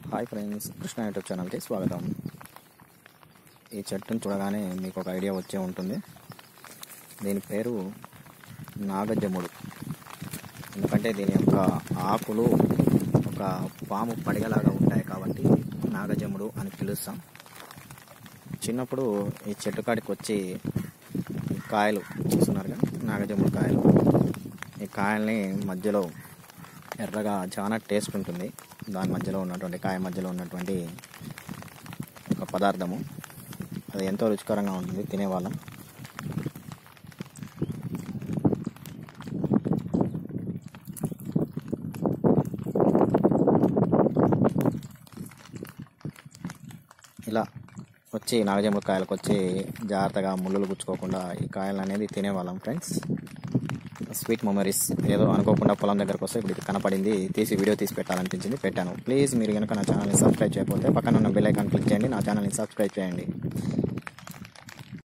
hi friends Krishna YouTube ఛానల్కి స్వాగతం ఈ చెట్టును చూడగానే మీకు ఒక ఐడియా వచ్చే ఉంటుంది దీని పేరు నాగజముడు ఎందుకంటే దీని యొక్క ఆకులు ఒక పాము పడిగలాగా ఉంటాయి కాబట్టి నాగజముడు అని పిలుస్తాం చిన్నప్పుడు ఈ చెట్టు కాడికి వచ్చి ఈ కాయలు చూస్తున్నారు కదా నాగజముడు కాయలు ఈ కాయల్ని మధ్యలో ఎర్రగా చాలా టేస్ట్ ఉంటుంది దాని మధ్యలో ఉన్నటువంటి కాయ మధ్యలో ఉన్నటువంటి ఒక పదార్థము అది ఎంతో రుచికరంగా ఉంటుంది తినేవాళ్ళం ఇలా వచ్చి నాగజముడు కాయలకు వచ్చి జాగ్రత్తగా ముళ్ళులు గుచ్చుకోకుండా ఈ కాయలు అనేది తినేవాళ్ళం ఫ్రెండ్స్ స్వీట్ మెమరీస్ ఏదో అనుకోకుండా పొలం దగ్గరకు వస్తే ఇప్పుడు ఇది కనపడింది తీసి వీడియో తీసి పెట్టాలనిపించింది పెట్టాను ప్లీజ్ మీరు కనుక నా ఛానల్ని సబ్స్క్రైబ్ చేయకపోతే పక్కన ఉన్న బెల్ ఐకాన్ క్లిక్ చేయండి నా ఛానల్ని సబ్స్క్రైబ్ చేయండి